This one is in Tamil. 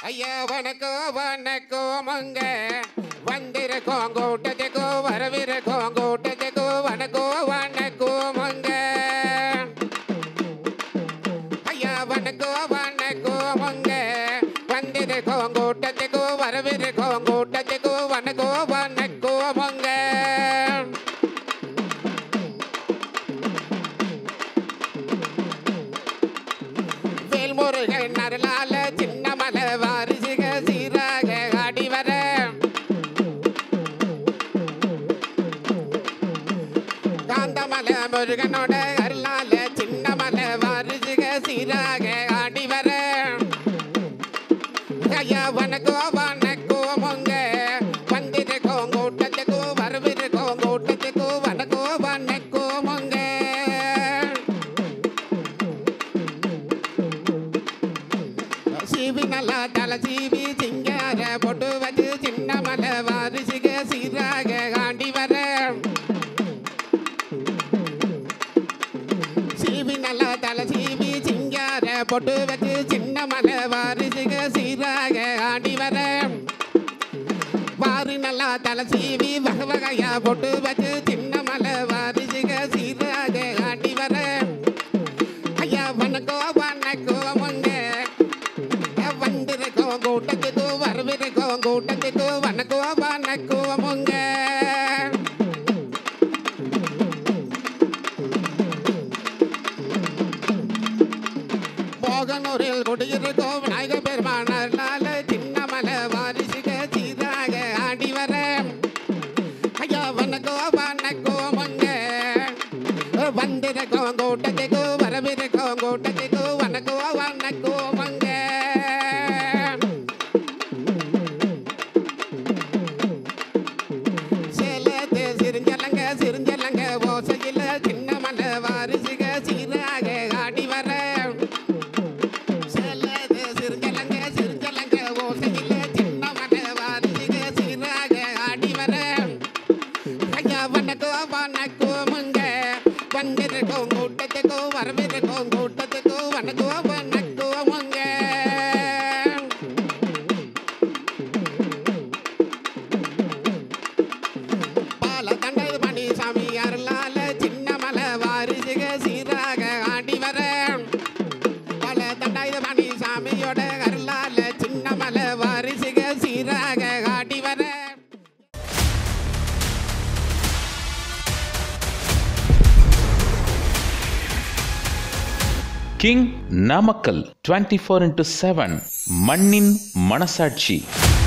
ஐயா வணக்கம் வணக்கம் அங்க வந்திருக்கோம் கூட்டத்துக்கு வரவிருக்கோம் கூட்டத்துக்கு வணக்கம் வணக்கம் அங்க ஐயா வணக்கம் வணக்கம் அங்க வந்திருக்கோம் கூட்டத்துக்கு வரவிருக்கோம் கூட்டத்துக்கு வணக்கம் வணக்கம் அங்க வேல்முருகன் அருளால சின்ன மலை வாரிசுக சீராக ஆடி வர காந்தமலை முருகனோட அருளால சின்ன மலை வாரிசுக சீராக ஆடி வர ஐயா வணக்கம் வணக்கம் உங்க வந்திருக்கோம் கூட்டத்துக்கு வரவிருக்கோம் கூட்டத்துக்கு வணக்கம் வணக்கம் உங்க சீவி நல்லா தலை சீவி சிங்கார பொட்டு வச்சு சின்ன மலை வாரிசுக சீராக ஆண்டி வர சீவி நல்லா தலை சீவி சிங்கார பொட்டு வச்சு சின்ன மலை வாரிசுக சீராக ஆண்டி வர வாரி நல்லா தலை சீவி வகை வகையா பொட்டு வச்சு சின்ன மலை வாரிசுக சீராக ஆண்டி வர ஐயா வணக்கம் வணக்கம் உங்க வந்திருக்கோம் கூட்டத்துக்கு வரவிருக்கோம் கூட்டத்துக்கு வணக்கம் வணக்கம் உங்க போகனூரில் குடியிருக்கோம் விநாயக பெருமானால சின்ன மலை வாரிசுக சீராக ஆடி வர ஐயா வணக்கம் வணக்கம் உங்க வந்திருக்கோம் கூட்டத்துக்கு வரவிருக்கோம் கூட்டத்துக்கு வணக்கம் வணக்கம் அங்க சேலத்து சிரிஞ்சலங்க சிரிஞ்சலங்க ஓசையில் சின்ன மலை வாரிசுக சீராக ஆடி வர சேலத்து சிரிஞ்சலங்க சிரிஞ்சலங்க ஓசையில் சின்ன மலை வாரிசுக சீராக ஆடி வர ஐயா வணக்கம் வணக்கமுங்க வந்திருக்கோம் கூட்டத்துக்கு வரவிருக்கோம் கூட்டத்துக்கு வணக்கம் வணக்கமுங்க பால தண்டை மணி சாமி அருளால சின்ன மலை வாரிசுக சீராக ஆடி வர பல தண்டாயுத மணி சாமியோட அருளால சின்ன மலை வாரிசுக சீராக ஆடி வர king Namakkal twenty four into seven மண்ணின் மனசாட்சி